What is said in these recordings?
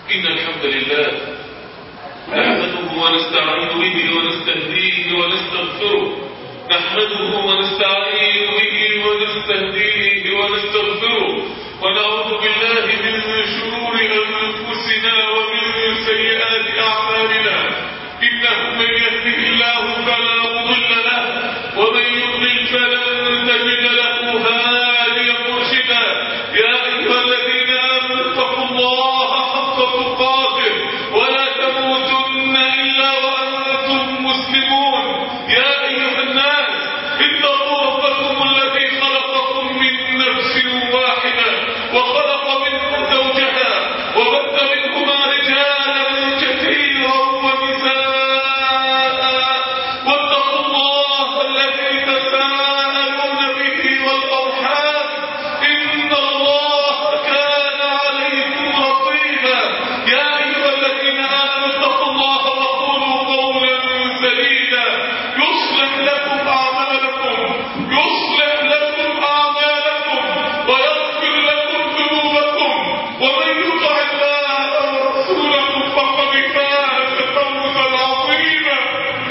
إن الحمد لله نحمده ونستعين به ونستهديه ونستغفره نحمده ونستعين به ونستهديه ونستغفره ونعوذ بالله من شرور أنفسنا ومن سيئات أعمالنا إنه من يهده الله فلا مضل له ومن يضلل فلن تجد له هاديا مرشدا يا أيها الذين آمنوا اتقوا الله حق تقاته ولا تموتن إلا وأنتم مسلمون يا أيها الناس اتقوا ربكم الذي خلقكم من نفس واحدة وخلق منه زوجها وبث منهما رجالا كثيرا ونساء واتقوا الله الذي تساءلون به والأرحام إن الله كان عليكم رقيبا يا أيها الذين آمنوا اتقوا الله وقولوا قولا سديدا يصلح لكم أعمالكم يصلح لكم أعمالكم ويغفر لكم ذنوبكم ومن يطع الله ورسوله فقد فاز فوزا عظيما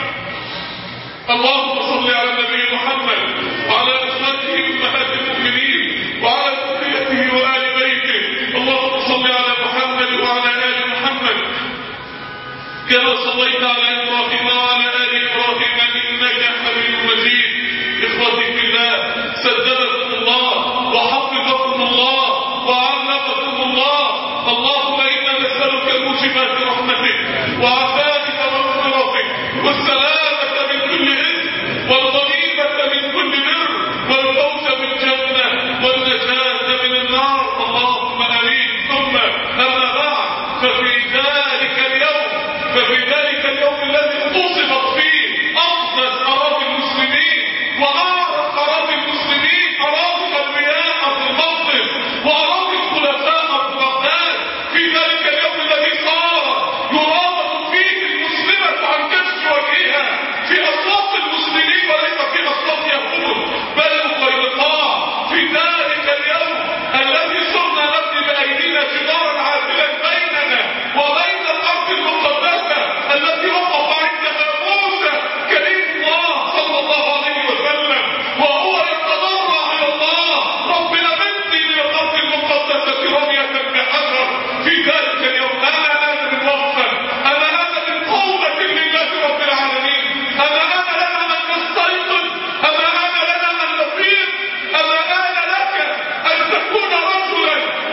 اللهم صل على النبي محمد وعلى ازواجه امهات المؤمنين وعلى ذريته وال بيته اللهم صل على محمد وعلى ال محمد كما صليت على ابراهيم وعلى ال ابراهيم انك حميد مجيد اخوتي في الله سددكم الله وحفظكم الله وعلمكم الله اللهم انا نسالك موجبات رحمتك وعافاتك ومغفرتك والسلامه من كل اثم والغنيمه من كل بر والفوز بالجنه والنجاه من النار اللهم امين ثم اما بعد ففي ذلك اليوم ففي ذلك اليوم الذي اغتصبت فيه افضل اراضي المسلمين واعرق اراضي المسلمين اراضي الانبياء في المقدس واراضي الخلفاء في بغداد في ذلك اليوم الذي صار يرابط فيه المسلمه عن كشف وجهها في اصوات المسلمين وليس في اصوات يهود بل القينقاع في ذلك اليوم الذي صرنا نبني بايدينا جدارا عادلا بيننا وبين الارض المقدسه التي وقف عندها موسى كريم الله صلى الله عليه وسلم وهو يتضرع الى الله ربنا مدني من الارض المقدسه رميه بحجر في ذلك اليوم انا انا من وقفا انا انا من قومه لله رب العالمين انا انا لنا ان نستيقظ انا انا لنا ان نفيق انا انا لك ان تكون رجلا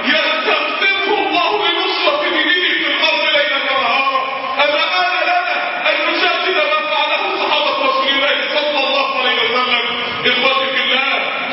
يستخدمه الله لنصره دينه في الارض ليلا ونهارا انا انا لنا ان نشدد ما فعله صحابه رسول الله صلى الله عليه وسلم اخوتي في الله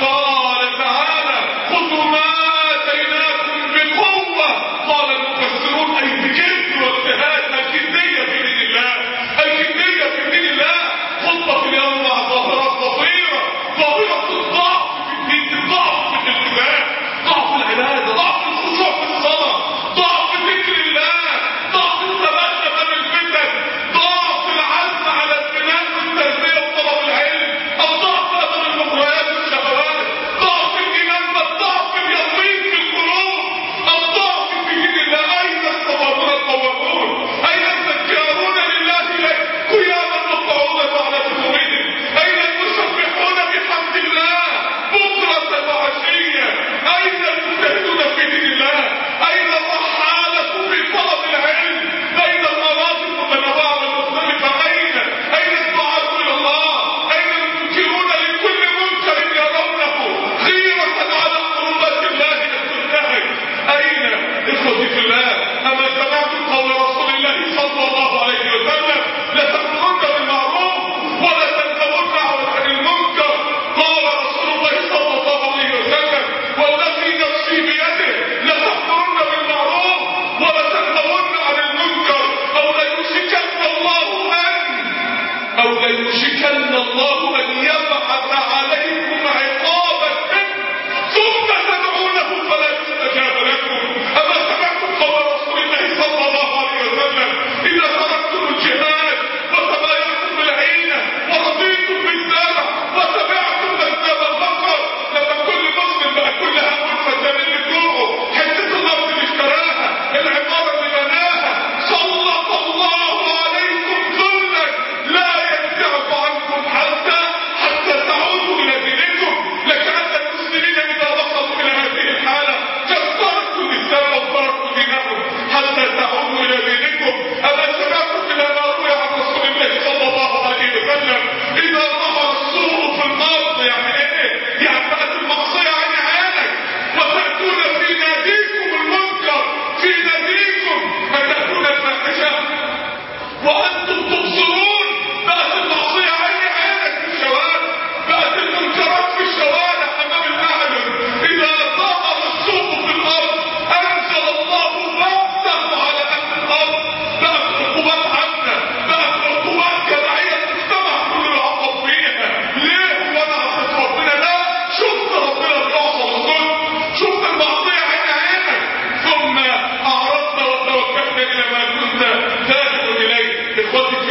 قال تعالى خذوا ما اتيناكم بقوه قال المفسرون اي بجد واجتهاد الجديه في دين الله الجديه في دين الله خطه اليوم مع ظاهره خطيره ظاهره الضعف في الدين الضعف في الالتزام ضعف العباده ضعف الخشوع في الصلاه ضعف ذكر الله ضعف الثبات امام الفتن ضعف العزم على البناء والتربيه وطلب العلم الضعف امام المغريات والشهوات ضعف الايمان بل ضعف اليقين في القلوب الضعف في دين الله اين الصبرون القوامون اين الذكارون لله قياما وقعودا وعلى جنوبهم اين المسبحون بحمد الله بكره وعشيه اين المجتهدون في دين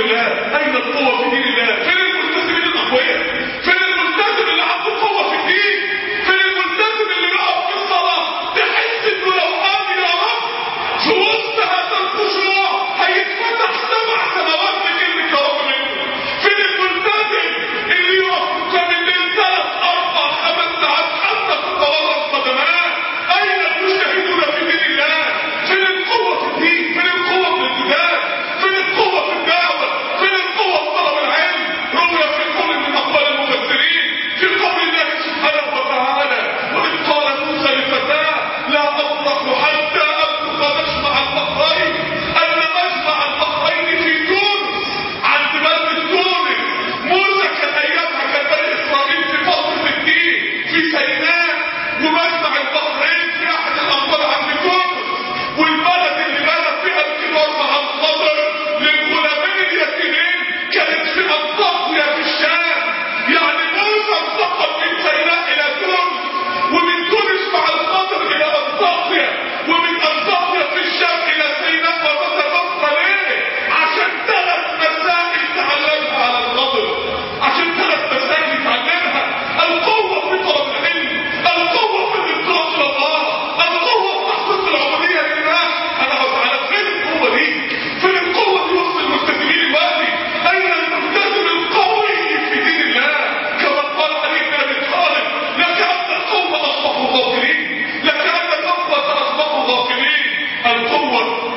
الله اين القوه في دين الله فين الملتزمين الاقوياء فين الملتزم اللي عنده قوه في الدين فين الملتزم اللي يقف في الصلاه تحس انه لو قام يا رب في وسط هذا الخشوع هيتفتح سبع سماوات بكلمه يا رب منه فين الملتزم اللي يقف قدام الليل ثلاث اربع خمس ساعات حتى في تورط قدماه اين المجتهدون في دين الله فين القوه في الدين فين القوه في الالتزام فين القوه في الدعوه فين القوه في طلب العلم روي في قول من اقوال المفسرين في قول الله سبحانه وتعالى واذ قال موسى لفتاه لا اطلق حتى ابلغ مجمع البحرين ان مجمع البحرين في تونس عند بلد تونس موسى كان ايامها كان بني اسرائيل في فتره الدين في سيناء ومجمع البحرين في احد الامطار عند تونس والبلد اللي بلد فيها الكبار مع الخضر للغلامين اليتيمين كانت في انطاكيا في الشام يعني موسى انتقل من سيناء الى تونس ومن تونس مع الخضر الى انطاكيا ومن انطاكيا في الشام الى سيناء ومتى بقى ليه؟ عشان ثلاث مسائل تعلمها على الخضر عشان ثلاث مسائل يتعلمها القوة في طلب العلم القوة في الانطلاق الى الله القوة في تحقيق العبودية لله انا بتعالى فين القوة دي؟ فين القوة دي وسط الملتزمين دلوقتي؟ اين الملتزم القوي في دين الله؟ كما قال علي بن ابي طالب لكأن القوة اصبحوا غافلين لكأن القوة اصبحوا غافلين القوة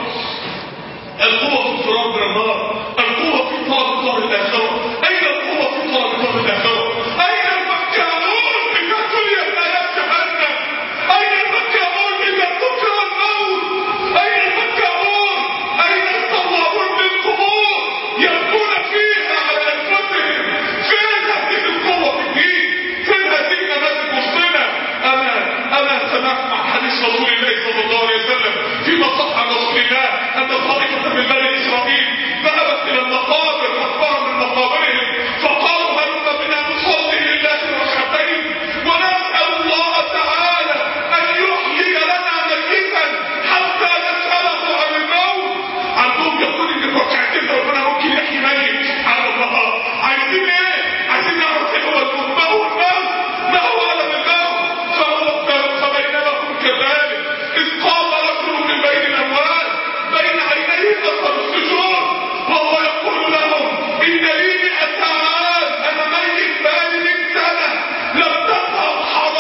القوة في الفرار من النار القوة في طلب دار الآخرة أين القوة في طلب دار الآخرة أين المكارون إذا تليت آيات جهنم أين المكارون إذا ذكر الموت أين المكارون أين الصوابون بالقبور يبكون فيها على أنفسهم فين هذه القوة في الدين فين هذه النماذج وسطنا أنا أنا سمعت مع حديث رسول الله صلى الله عليه وسلم فيما صح عن رسول الله أن طائفة من بني إسرائيل ذهبت إلى المقابر أكبر من مقابرهم فقالوا هلم بنا نصلي لله ركعتين ونسأل الله تعالى أن يحيي لنا ميتا حتى نسأله عن الموت عندهم يقول إن الركعتين ربنا ممكن يحيي ميت على الله عايزين إيه؟ عايزين نعرف إيه هو الموت ما هو الموت ما هو ألم الموت فهو فبينهم كذلك إذ قام رجل من بين الأموال بين عينيه أثر السجود وهو يقول لهم إن لي مئة عام أنا ميت بقالي 100 سنة لم تذهب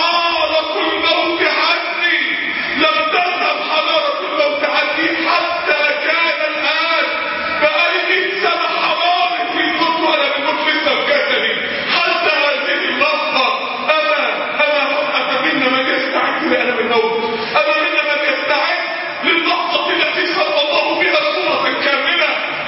حرارة الموت عني لم تذهب حرارة الموت عني حتى كان الآن بقالي 100 سنة حرارة الموت وأنا بموت لسه بجسدي حتى هذه اللحظة أما أما أما منا من يستعد لألم الموت أما منا من يستعد للحظة التي صلى الله بها صورة كاملة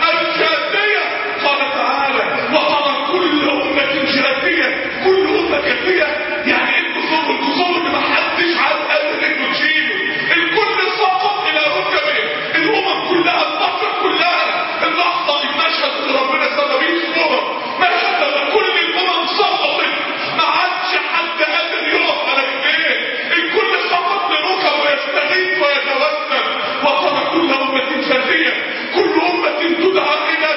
الجاثية قال تعالى وترى كل أمة جاثية كل أمة جاثية يعني الكسور الكسور اللي محدش عاد قادر انه تشيله الكل سقط إلى ركبه الأمم كلها البشر كلها اللحظة المشهد اللي ربنا سمى بيه الصورة مشهد لما كل الأمم سقطت ما عادش حد قادر يقف على ايديه الكل سقط لركب ويستغيث ويتوسل وترى كل أمة جاثية كل أمة تدعى إلى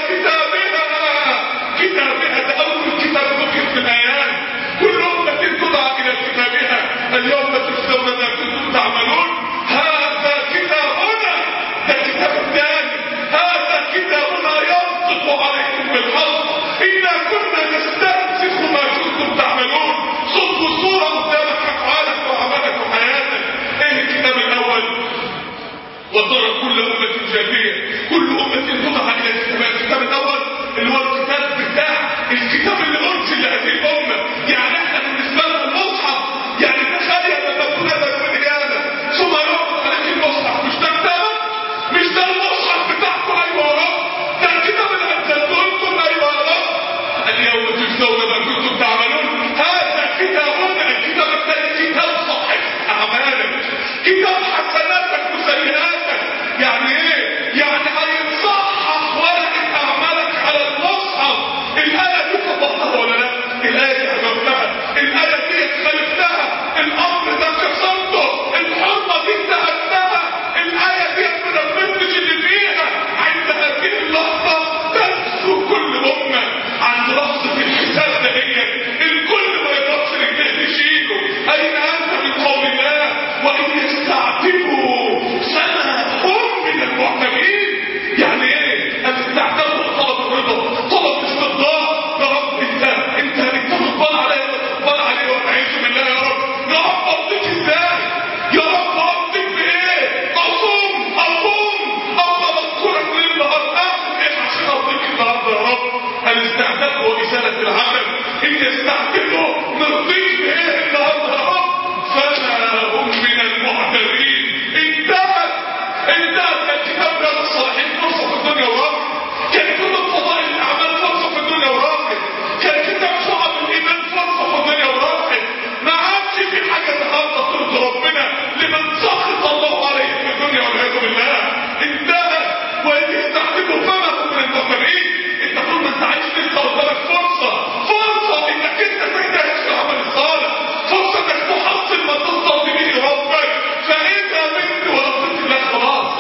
كتابها كتابها ده أول كتاب ذكر في الآيات كل أمة تدعى إلى كتابها اليوم تجزون ما كنتم تعملون هذا كتابنا ده كتاب الثاني هذا كتابنا ينطق عليكم بالحق إنا كنا نستنسخ ما كنتم تعملون صوت وصورة قدامك أفعالك وأعمالك وحياتك إيه الكتاب الأول وترى كل أمة جاثية كل أمة تدعى إلى كتابها الكتاب الأول اللي هو الكتاب بتاع الكتاب اللي أرسل لهذه الأمة يعني احنا بالنسبة لنا المصحف يعني تخيل لما تكون هذا يوم القيامة ثم يعرض عليك المصحف مش ده كتابك مش ده المصحف بتاعكم أيوة يا رب ده الكتاب اللي أنزلته لكم أيوة يا رب اليوم تجزون ما كنتم تعملون هذا كتابنا الكتاب الثاني كتاب صحيح أعمالك كتاب حسناتك وسيئاتك يعني ايه؟ يعني هيتصحح ورقة أعمالك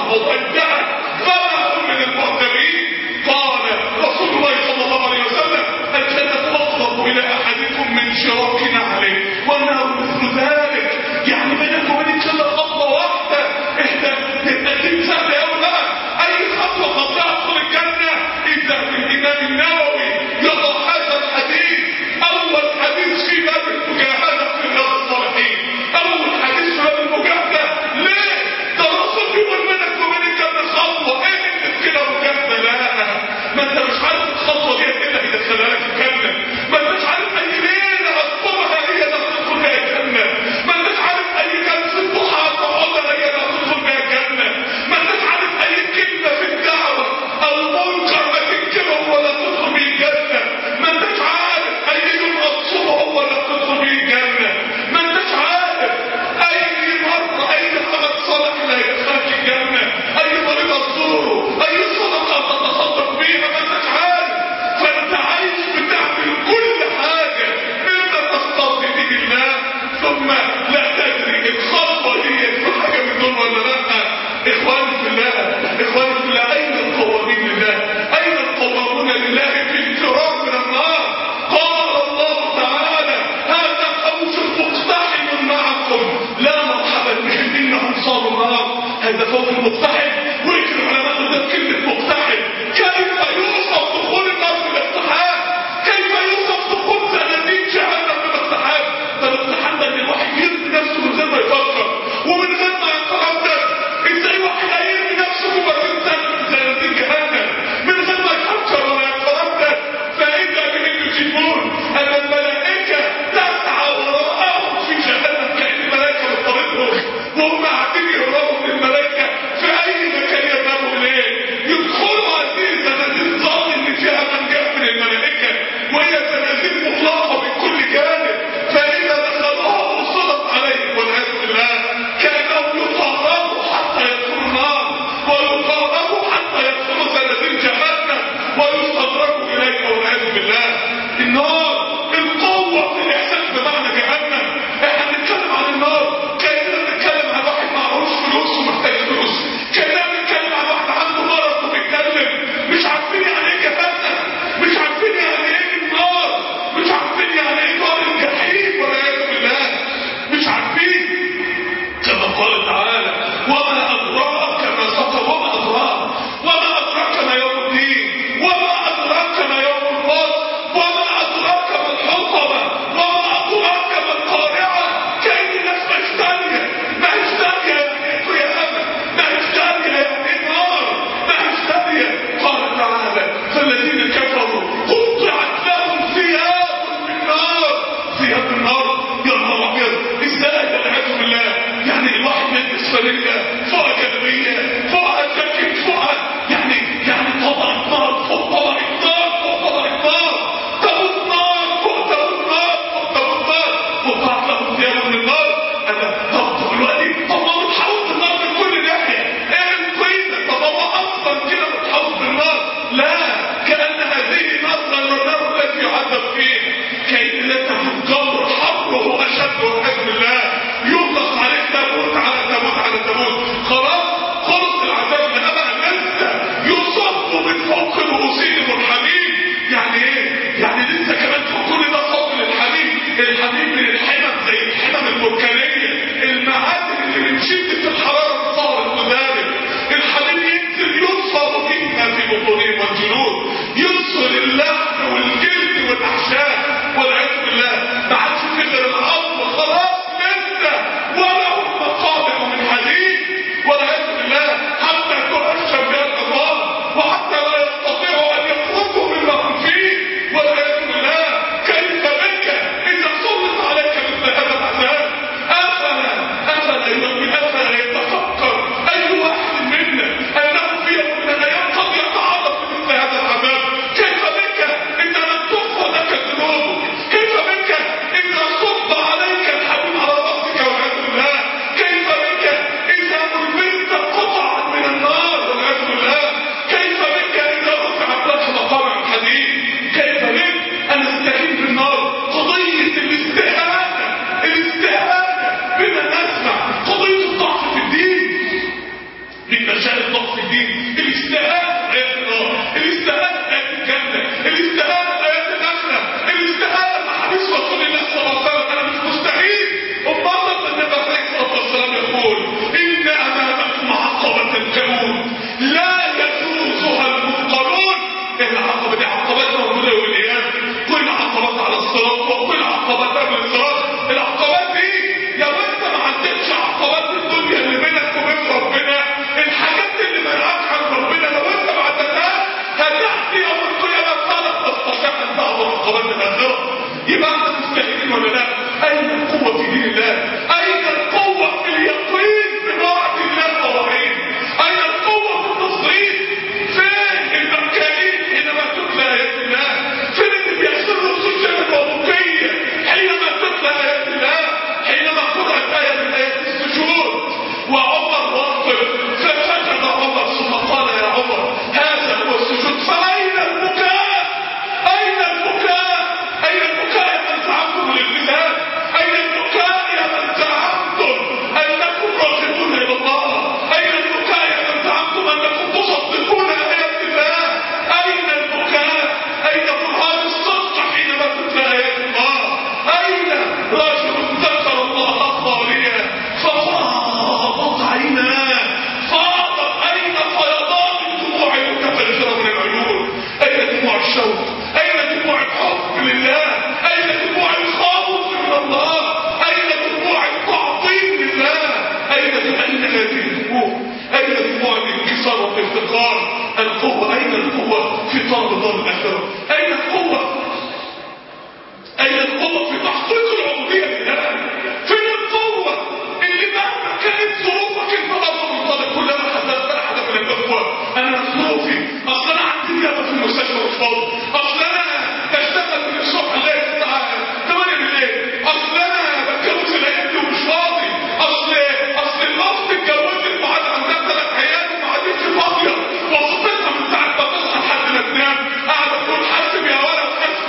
الموضوع انتهى فما هم من المعتبرين قال رسول الله صلى الله عليه وسلم الجنة أقرب إلى أحدكم من شراك نعله والنار مثل ذلك يعني بينك وبين الجنة خطوة واحدة احنا تنسى يوم بقى أي خطوة خطوة تدخل الجنة إذا الإمام النووي يضع هذا الحديث أول حديث في باب المجاهدة في رياض الصالحين أول حديث في باب المجاهدة ليه؟ ده الرسول بيقول بينك وبين الجنة خطوة إيه اللي كده مجاهدة لا ما أنت مش عارف الخطوة دي إيه اللي هيدخلها لك الجنة ما أنتش عارف أي ليلة هتقومها هي اللي هتدخل بيها الجنة ما أنتش عارف أي جلسة ضحى هتقعدها هي اللي هتدخل بيها الجنة ما أنتش عارف أي كلمة في الدعوة أو منكر هتنكره ولا تدخل بيه الجنة ما أنتش عارف أي يوم هتصومه ولا تدخل بيه الجنة ما أنتش عارف أي مرة أي عمل صالح لا يدخلك الجنة أي طريقة تزوره أي صدقة تتصدق بيها ما أنتش عارف فأنت عايش بتعمل كل حاجة مما تسترضي به الله ثم لا تدري الخطوة دي في حاجة من دول ولا لا إخواني في الله إخواني في الله أين القوامين لله أين القوامون لله في الفرار من النار قال الله تعالى هذا فوز مقتحم معكم لا مرحبا بهم إنهم صاروا النار هذا فوز مقتحم ويجري العلماء قدام كلمة مقتحم كيف يوصف دخول النار بالاقتحام كيف يوصف دخول زناديق جهنم بالاقتحام ده الاقتحام ده ان الواحد يرمي نفسه من غير ما يفكر ومن غير ما يتردد ازاي واحد هيرمي نفسه جوه زناديق جهنم من غير ما يفكر ولا يتردد فاذا بهم يجيبون ان الملائكه تسعى وراءهم في جهنم كان الملائكه بتطاردهم وهم قاعدين يهربوا من الملائكه في اي مكان يذهبوا اليه يدخلوا هذه الزنازير ظن ان فيها من جاء من الملائكه وهي زنازير مغلقه من كل جانب فاذا دخلوها وصلت عليهم والعياذ بالله كانهم يطهروا حتى يدخلوا النار ويطهروا حتى يدخلوا زنازير جهنم ويستدرجوا اليها والعياذ بالله النار القوه في الاحساس بمعنى جهنم احنا بنتكلم عن النار كاننا بنتكلم عن واحد معهوش فلوس ومحتاج فلوس كاننا بنتكلم عن واحد عنده مرض وبيتكلم مش عارفين يعني ايه جهنم مش عارفين يعني ايه النار مش عارفين يعني ايه نار الجحيم والعياذ بالله مش عارفين كما قال تعالى وما أدراك ما سقر وما أدراك وما أدراك واغفر فسجد عمر ثم قال يا عمر هذا هو السجود فأين البكاء؟ أين البكاء؟ أين البكاء يا من زعمتم الالتزام؟ أين البكاء يا من زعمتم أنكم راغبون إلى الله؟ أين البكاء يا من زعمتم أنكم تصدقون آيات الله؟ أين البكاء؟ أين برهان الصدق حينما تتلى آيات الله؟ أين رجل ذكر الله خاليا ففاضت عيناه فاضت أين فيضان الدموع المتفجرة من العيون؟ أين دموع الشوق؟ أين دموع الحب لله؟ أين دموع الخوف من الله؟ أين دموع التعظيم لله؟ أين أين هذه الدموع؟ أين دموع الانكسار والافتقار؟ القوة أين القوة في طلب دار الآخرة؟ أين القوة؟ أين القوة في تحقيق العبودية لله؟ فين القوة اللي مهما كانت ظروفك انت أفضل من طالب كلما حدثت أحد من الأخوة أنا ظروفي أصل أنا عندي نيابة في المستشفى مش فاضي أصل أنا بشتغل من الصبح لغاية الساعة 8 بالليل أصل أنا بتجوز العيد ومش فاضي أصل أصل الأخت اتجوزت وقعد عندها ثلاث عيال وما عادتش فاضية وخطيبها من ساعة ما تصحى لحد ما تنام قاعدة تقول حاسب يا ولد حاسب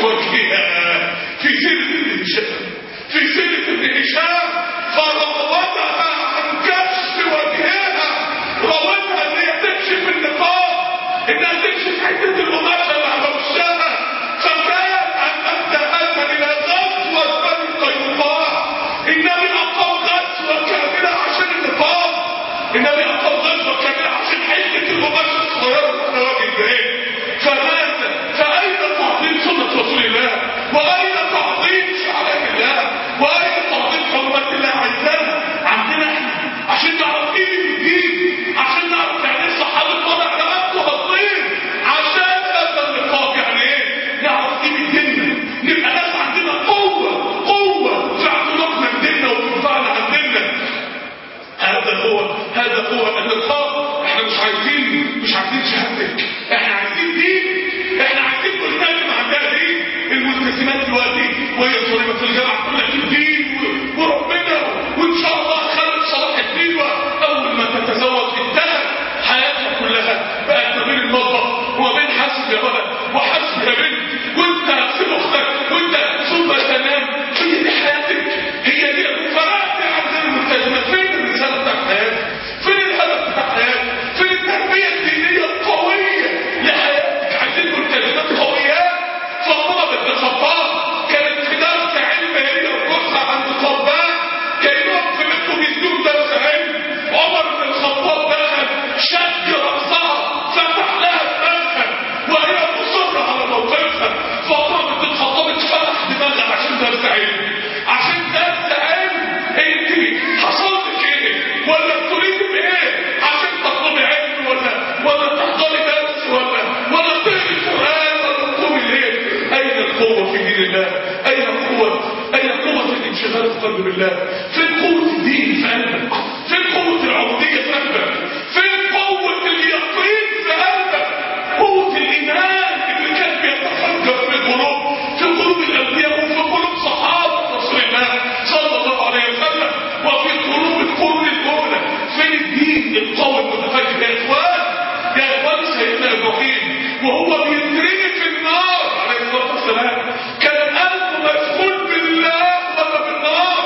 وجهها في سيرة ابن هشام في سيرة ابن هشام فراودها عن كشف وجهها راودها ان هي تكشف النقاب انها تكشف حته القماشه اللي على وشها فكان ان انتهت الى غزوه بني قينقاع النبي اقام غزوه كامله عشان النقاب النبي اقام غزوه كامله عشان حته القماشه الصغيره اللي على وجه البعيد فمات فاين تعظيم سنه رسول الله واين تعظيم شعائر الله واين تعظيم حرمات الله عندنا عندنا احنا عشان نعرف ايه الدين عشان نعرف يعني ايه صحابه طلع رقبته هتطير عشان هذا النقاط يعني ايه نعرف ايه ديننا نبقى ناس عندنا قوه قوه في اعتناقنا بديننا وبدفاعنا عن ديننا هذا هو هذا هو النقاط احنا مش عايزين مش عايزين شهادتك احنا عايزين دين احنا عايزين ملتزم عندها دين الملتزمات دلوقتي وهي طالبه في الجامعه تقول لك الدين و- وربنا وان شاء الله خلق صلاح الدين واول ما تتزوج انتهت حياتها كلها بقت ما بين المطبخ وما بين حسب يا ولد وحسب يا بنت وانت في اختك وانت ثم تنام هي دي حياتك هي دي فرقت عن الملتزمات فين الرساله بتاعت حياتك فين الهدف بتاع حياتك فين التربيه الدينيه القويه لحياتك عايزين ملتزمات قويات فاطمه بنت الخطاب كانت في درس علم هي وجوزها عند قباء كانهم في بيتهم بيدوا درس علم عمر بن الخطاب دخل شد راسها فتح لها دماغها وهي مصره على موقفها فاطمه بنت الخطاب اتفتح دماغها عشان درس علم عشان درس علم انت حصل لك ايه ولا بتريد بايه عشان تطلبي علم ولا ولا تحضري درس ولا ولا تقري قران ولا تقومي الليل اين القوه في دين الله اين القوه اين قوه الانشغال في قلب الله فين قوه الدين في قلبك فين قوه العبوديه في قلبك فين قوه اليقين في قلبك قوه الايمان اللي كان بيتفجر في القلوب في قلوب الانبياء وفي قلوب صحابه رسول الله صلى الله عليه وسلم وفي قلوب القرون الاولى فين الدين القوي المتفجر يا اخوان يا اخوان سيدنا ابراهيم وهو بيترمي في النار عليه الصلاه والسلام كان قلبه مشغول بالله ولا بالنار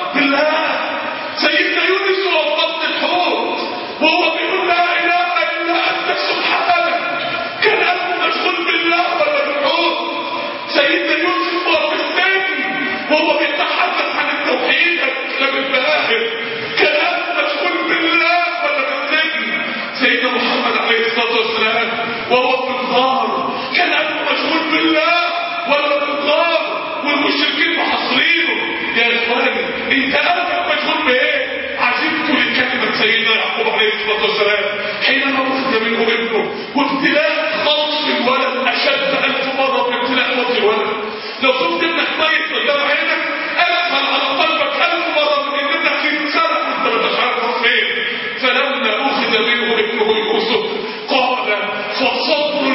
بالله سيدنا يونس وهو في بطن الحوت وهو بيقول لا اله الا انت سبحانك كان قلبه مشغول بالله ولا بالحوت سيدنا يوسف وهو في السجن وهو بيتحدث عن التوحيد والاسلام الباهر كان قلبه مشغول بالله ولا بالسجن سيدنا محمد عليه الصلاه والسلام وهو في الغار كان قلبه مشغول بالله ولا بالغار والمشركين محاصرينه يا اخواني انت قلبك مشغول بايه عجبت لكلمة سيدنا يعقوب عليه الصلاة والسلام حينما أخذ منه ابنه وابتلاء خطف الولد أشد ألف مرة من ابتلاء موت الولد لو شفت ابنك ميت قدام عينك أسهل على قلبك ألف مرة من إن ابنك يتسرق وأنت ما انتش عارف هو فين فلما أخذ منه ابنه يوسف قال فصبر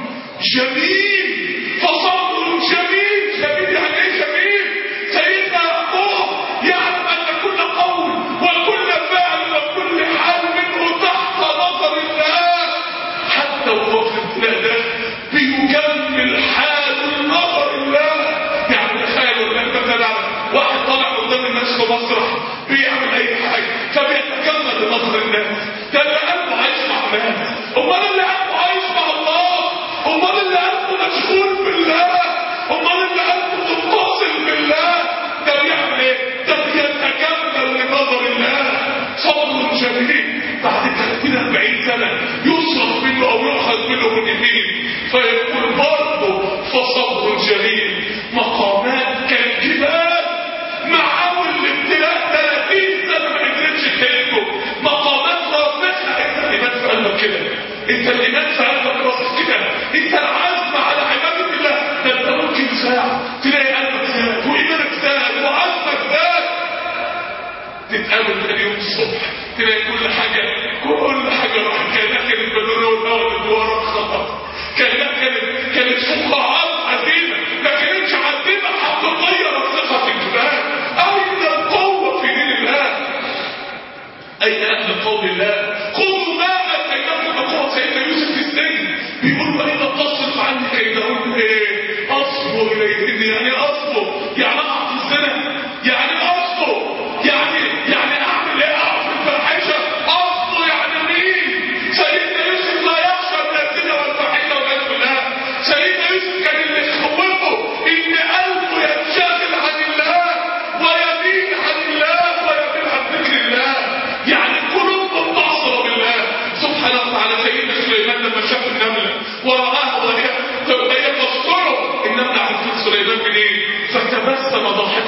جميل فصبر جميل جميل يعني ايه جميل سيدنا يعقوب يعلم ان كل قول وكل فعل وكل حال منه تحت نظر الله حتى وهو في الابتلاء ده بيكمل حال نظر الله يعني تخيل ان مثلا واحد طالع قدام الناس في مسرح بيعمل اي حاجه فبيتكمل لنظر الناس ده اللي قلبه هيسمع الناس امال اللي قلبه هيسمع الله امال اللي قلبه مشغول بالله امال اللي قلبه متصل بالله ده بيعمل ايه ده بيتكمل لنظر الله صبر جميل بعد 30 40 سنه يصرف منه او يؤخذ منه من يمين فيقول برضه فصبر جميل مقامات كالجبال مع اول الابتلاء 30 سنه ما قدرتش تهده مقامات راسخه انت الايمان في قلبك كده انت الايمان في قلبك راسخ كده انت العزم على عباده الله ده انت ممكن ساعه تلاقي قلبك زاد وايمانك زاد وعزمك زاد تتقابل تاني يوم الصبح تلاقي كل حاجة كل حاجة راحت كانت كانت بالونه والهواء اللي ورا خطر كانت كانت كانت فقاعات عزيمة ما كانتش عزيمة حقيقية راسخة في الجبال أين القوة في دين الله أين أهل قول الله خذوا ما آتيناكم بقوة سيدنا يوسف في السجن بيقول وإذا تصرف عني كيدهن إيه أصبر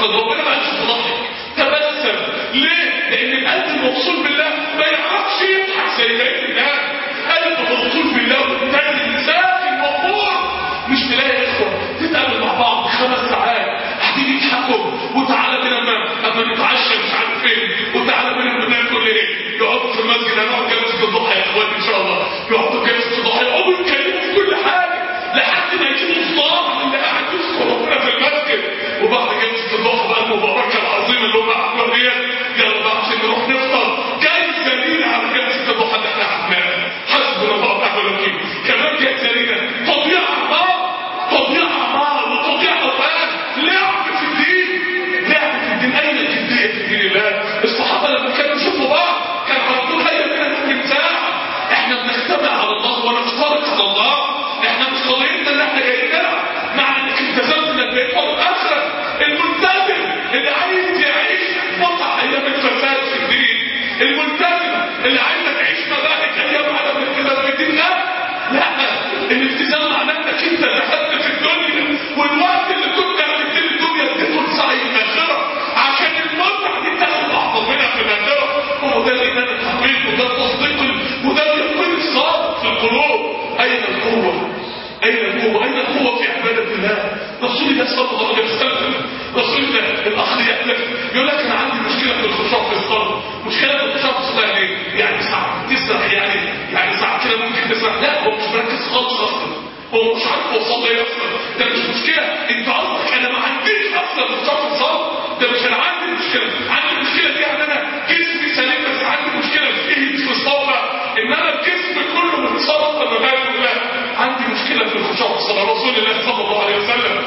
اصلا ربنا ما قالش تضحك تبسم ليه؟ لان القلب الموصول بالله ما يعرفش يضحك زي بقيه الناس قلب موصول بالله وبالتالي ساكن مقبول مش تلاقي اخوه تتقابل مع بعض خمس ساعات قاعدين يضحكوا وتعالى بينا اما اما نتعشى مش عارف فين وتعالى بينا بناكل ايه يقعدوا في المسجد هنقعد جلسه الضحى يا اخوان ان شاء الله يقعدوا جلسه الضحى يقعدوا يتكلموا في كل حاجه لحد ما يجيبوا الصلاه اللي قاعد يذكر ربنا في المسجد وبعد جلسه الضحى بقى المباركه العظيمه اللي هم عملوها ديت يلا بقى عشان نروح نفطر جايزه لينا على جلسه الضحى اللي احنا عملناها حسبنا الله ونعم الوكيل كمان جايزه لينا تضييع اعمار تضييع اعمار وتضييع اوقات لعب في الدين لعب في الدين اين الجديه في دين الله الصحابه لما كانوا يشوفوا بعض كان على طول هيا بينا ممكن ساعه احنا بنجتمع على الله ونفترق على الله احنا مش قضيتنا ان احنا جايين نلعب مع انك التزمت انك بقيت فرد اخره الملتزم اللي عايز يعيش متع ايام الفساد في الدين الملتزم اللي عايز تعيش مباهج ايام عدم الالتزام في الدين لا لا الالتزام معناه انك انت دخلت في الدنيا والوقت اللي كنت هتبتدي الدنيا اديته لسعي الاخره عشان المتعه دي تاخد اعظم منها في الاخره هو ده الايمان الحقيقي وده التصديق وده اليقين الصادق في القلوب اين القوه؟ اين القوه؟ اين القوه في عباده الله؟ رسول الله صلى الله عليه وسلم رسول الله الاخ يحلف يقول لك انا عندي مشكله في الخشوع في الصلاه مشكله في الخشوع في الصلاه يعني يعني ساعه تسرح يعني يعني ساعه كده ممكن تسرح لا هو مش مركز خالص اصلا هو مش عارف هو صلى ايه اصلا ده مش مشكله انت قصدك انا ما عنديش اصلا خشوع في الصلاه ده مش انا عندي مشكله عندي مشكله دي يعني انا جسمي سليم بس عندي مشكله في ايه في الصلاه ان انا الجسم كله متصرف بمبادئ الله عندي مشكله في الخشوع في الصلاه رسول الله صلى الله عليه وسلم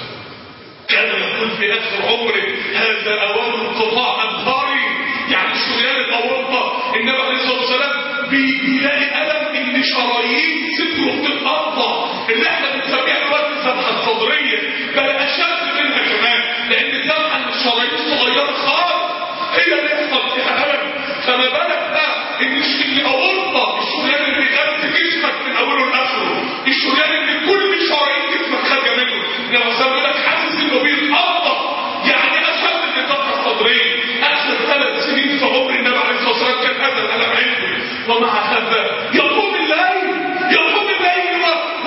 كان يقول في اخر عمره هذا اوان انقطاع انهاري يعني شريان الاورطه النبي عليه الصلاه والسلام بيلاقي الم ان شرايين صدره بتتقطع اللي احنا بنسميها دلوقتي الذبحه الصدريه بل اشد منها كمان لان الذبحه ان الشرايين الصغيره خالص هي اللي يحصل فيها الم فما بالك بقى ان الاورطه الشريان اللي بيغذي جسمك من اوله لاخره الشريان اللي كل شرايين جسمك خارجه منه لو سمى لك حاسس انه بيتقطع يعني اشد من الذبحه الصدريه اخر ثلاث سنين في عمر النبي عليه الصلاه والسلام كان هذا الالم عنده ومع هذا يقوم الليل يقوم الليل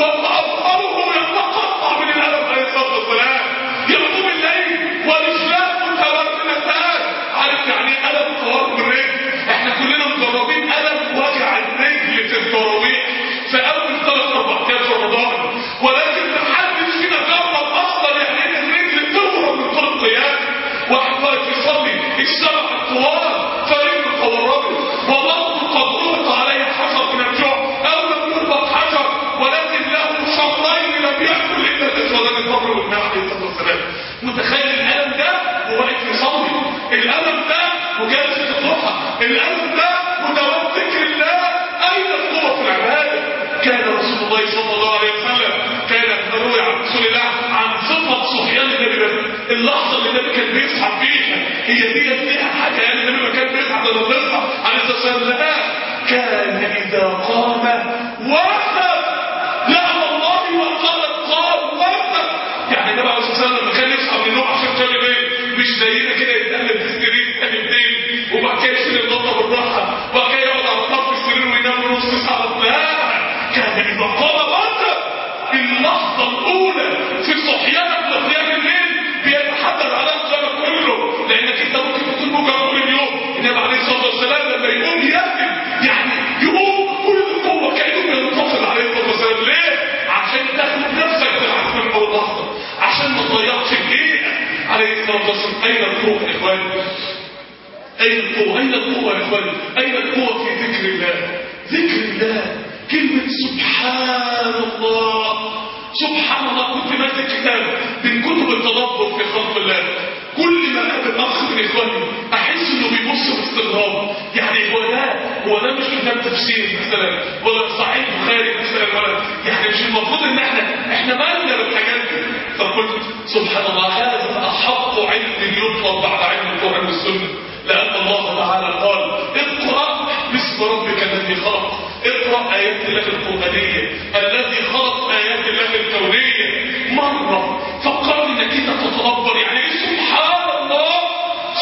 واظهره يتقطع من الالم عليه الصلاه والسلام يقوم الليل ورجلاه متورمتان عارف يعني ايه الم تورم الرجل احنا كلنا مجربين الم وجع الرجل في التراويح في اول ثلاث اربع ايام في رمضان ولكن محدش فينا جرب اصلا يعني ايه الرجل تهرب من طول القيام واحد واقف يصلي السبع الطوال فرجله تورمت وبطنه قد ربط عليه حجر من الجوع او لم يربط حجر ولكن له شهرين لم ياكل الا الاسودان التمر والماء عليه الصلاه والسلام متخيل الالم ده وواقف يصلي الالم ده وجالس الضحى الالم ده ودوام ذكر الله اين القوه في العباده كان رسول الله صلى الله عليه وسلم كان روي عن رسول الله عن صفه صحيان النبي ده اللحظه اللي النبي كان بيصحى فيها هي دي فيها حاجه يعني النبي ما كان بيصحى لما بيصحى عليه الصلاه والسلام لا كان اذا قام وقف لا والله وقال قام وقف يعني النبي عليه الصلاه والسلام لما كان يصحى من النوم عشان تاني بيه مش زينا كده يتقلب في السرير قلبتين وبعد كده يشيل الغطا بالراحه وبعد كده يقعد على طرف السرير وينام نص ساعه لا كان اذا قام وقف اللحظه الاولى في صحيانك لقيام الليل بيتحدث على القيامة كله لانك انت ممكن تكون مجرد طول اليوم النبي عليه الصلاه والسلام لما يقوم يقدم يعني يقوم كل قوه كانه بينتصر عليه الصلاه والسلام ليه؟ عشان تاخد نفسك بالعزم من اول لحظه عشان ما تضيعش دقيقه عليه الصلاه والسلام اين القوه يا اخواني؟ اين القوه؟ اين القوه يا اخواني؟ اين القوه في ذكر الله؟ ذكر الله كلمه سبحان الله سبحان الله كنت ماسك كتاب من كتب التدبر في خلق الله كل ما قابل اخ من اخواني احس انه بيبص باستغراب يعني هو ده هو ده مش كتاب تفسير مثلا ولا صحيح بخاري مثلا ولا يعني مش المفروض ان احنا احنا مالنا بالحاجات دي فقلت سبحان الله هذا احق علم يطلب بعد علم القران والسنه لان الله تعالى قال اقرا باسم ربك الذي خلق اقرا ايات الله القرانيه الذي خلق ايات الله الكونيه مره فكر انك انت تتدبر يعني ايه سبحان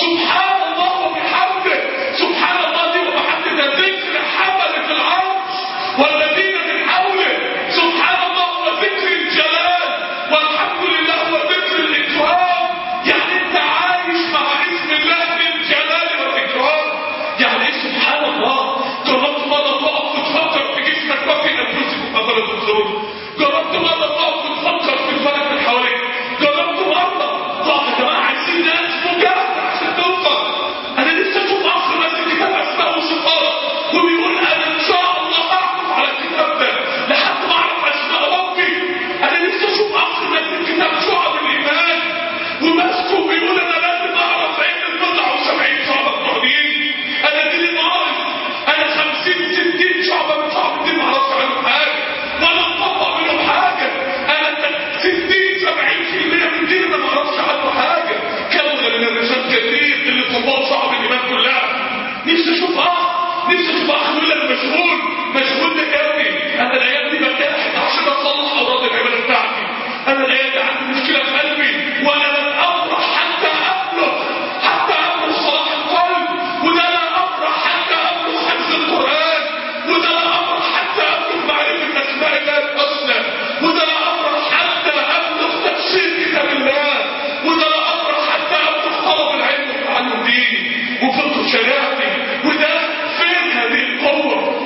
سبحان الله وبحمده سبحان الله دي وبحمده ذكر حملة العرش والذين من حوله سبحان الله وذكر الجلال والحمد لله وذكر الإكرام يعني أنت عايش مع اسم الله بالجلال والإكرام يعني إيه سبحان الله جربت مرة تقف وتفكر في جسمك وفي أنفسكم أفلا تبصرون جربت مرة تقف وتفكر في الفلك اللي حواليك جربت مرة تقف يا جماعة عايزين ناس مجاهدة عشان توصل أنا لسه أشوف أخ ماسك كتاب أسماء وصفات وبيقول أنا إن شاء الله أعرف على الكتاب ده لحد ما أعرف أسماء ربي أنا لسه أشوف أخ ماسك كتاب شعب الإيمان وماسكه بيقول أنا لازم أعرف علم البضع وسبعين شعبة التوحيد أنا دي ناقص أنا خمسين ستين شعبة من شعب الدين معرفش عنهم حاجة ولا مطبق منهم حاجة أنا ستين سبعين في المية من دين أنا معرفش عنه حاجة كون من الرجال كثير اللي طبقوا شعب الإيمان كلها نفسي أشوف أخ نفسي أشوف أخ يقول لك مشغول مشغول لك يا ابني أنا الأيام دي بجاهد عشان أصلح أوراق العبادة بتاعتي أنا الأيام دي عندي مشكلة في قلبي وأنا لن أفرح حتى أبلغ حتى أبلغ صلاح القلب وده لا أفرح حتى أبلغ حفظ القرآن وده لا أفرح حتى أبلغ معرفة أسماء الله الحسنى وده لا أفرح حتى أبلغ تفسير كتاب الله وده لا أفرح حتى أبلغ طلب العلم وتعلم ديني وفقه شريعتي وده فين هذه القوة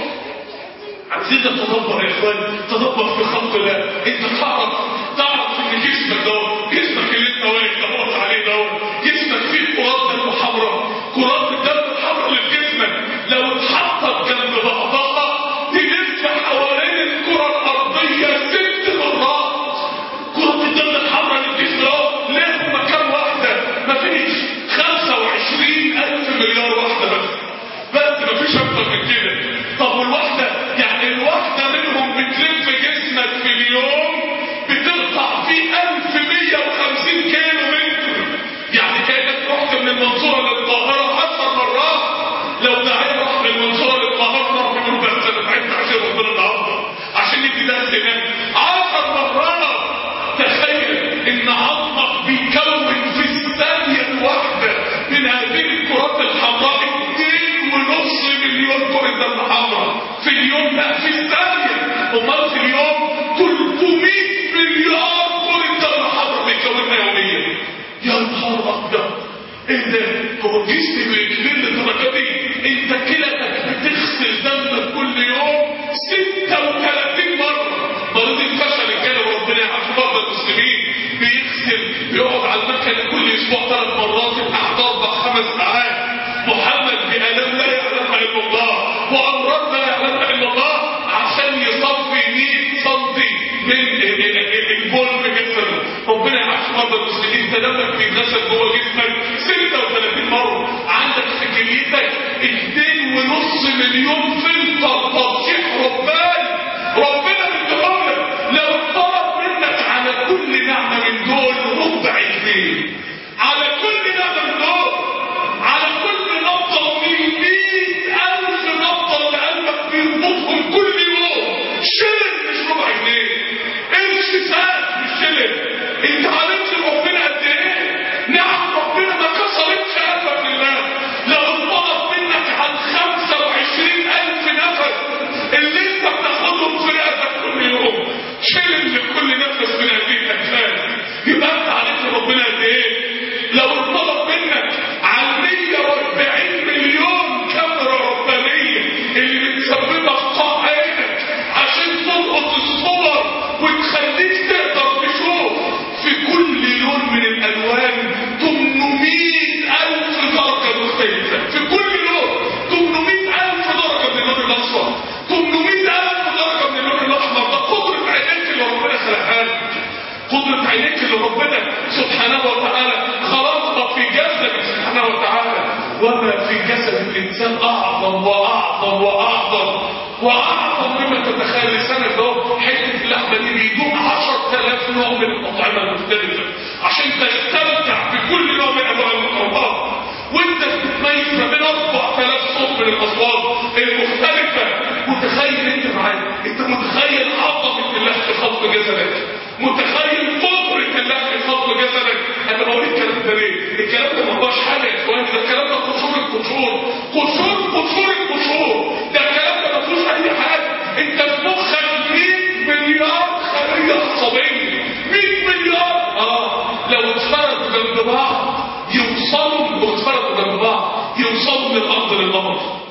عايزين نتدبر يا اخوان تدبر في خلق الله انت تعرف تعرف ان جسمك ده جسمك اللي انت واقف تبص عليه ده جسمك فيه كرات دم حمراء كرات الدم الحمراء اللي في جسمك لو اتحطت جنب بعضها تلف حوالين الكرة الأرضية ست مرات كرة الدم الحمراء اللي في جسمك ده ليه مكان واحدة مفيش 25 ألف مليار واحدة بس بس مفيش أكتر من كده طب والواحدة يعني الواحدة منهم بتلف جسمك في اليوم بتقطع فيه 1150 كيلو متر يعني كأنك رحت من المنصورة للقاهرة 10 مرات لو دعيت رحت من المنصورة للقاهرة رحت من بس انا تعبت عشان ربنا النهارده عشان ندي درس هناك 10 مرات تخيل ان عظمك بيكون في الثانية الواحدة من هذه الكرات الحمراء 2.5 مليون كرة دم حمراء في اليوم لا في الثانية امال في اليوم 300 مليار كرة دم حمراء بيكونها يوميا يا نهار ابيض ايه ده هو الجسم بيكبر للدرجه دي انت كلتك بتغسل دمك كل يوم 36 مره مريض الفشل الكلى وربنا يعافي مرضى المسلمين بيغسل بيقعد على المكنه كل اسبوع ثلاث مرات لحد اربع خمس ساعات محمد بآلام لا يعلمها الا الله وامراض لا يعلمها الا الله عشان يصفي 100 سم من البول في جسمه ربنا يعافي مرضى المسلمين انت دمك بيتغسل جوه جسمك 36 مره عندك في كليتك 2.5 مليون فلتر تصحيح رباني ربنا مديهم لو طلب منك على كل نعمه من دول ربع جنيه على كل نعمه من دول على كل نقطه من 100000 نقطه اللي قلبك بيربطهم كل يوم شلل مش ربع جنيه قرش ساعات مش شلل انت عرفت ربنا قد ايه نعم ربنا ما كسرتش قلبك لله لو طلب منك عن 25000 نفس اللي انت بتاخدهم في رقبتك كل يوم شيل لكل نفس من هذه الاجساد يبقى انت عرفت ربنا قد ايه لو طلب منك عن 140 مليون كاميرا ربانيه اللي بتسببك قاع عينك عشان تلقط الصور وتخليك تقدر تشوف في كل لون من الالوان 800 الف درجه مختلفه في كل لون 800 الف درجه من اللون الاصفر 800 الف درجه من اللون الاحمر ده قدره عينيك اللي ربنا خلقها لك قدرة عينيك اللي ربنا سبحانه وتعالى خلقها في جسدك سبحانه وتعالى وما في جسد الإنسان أعظم وأعظم وأعظم وأعظم مما تتخيل لسانك ده حتة اللحمة دي بيدوق 10000 نوع من الأطعمة المختلفة عشان تستمتع بكل نوع من أنواع المقربات وانت بتتميز ما بين 4000 صوت من الأصوات المختلفة متخيل انت معايا انت متخيل عظمة الله في خلق جسدك متخيل قدرة الله في خلق جسدك انا بوريك كلام الكلام ده ليه؟ الكلام ده ما هوش حاجه يا اخواني ده الكلام ده قشور القشور قشور قشور القشور ده الكلام ده ما فيهوش اي حاجه انت في مخك 100 مليار خليه عصبيه 100 مليار اه لو اتفرقوا جنب بعض يوصلوا لو اتفرقوا جنب بعض يوصلوا من الارض للقمر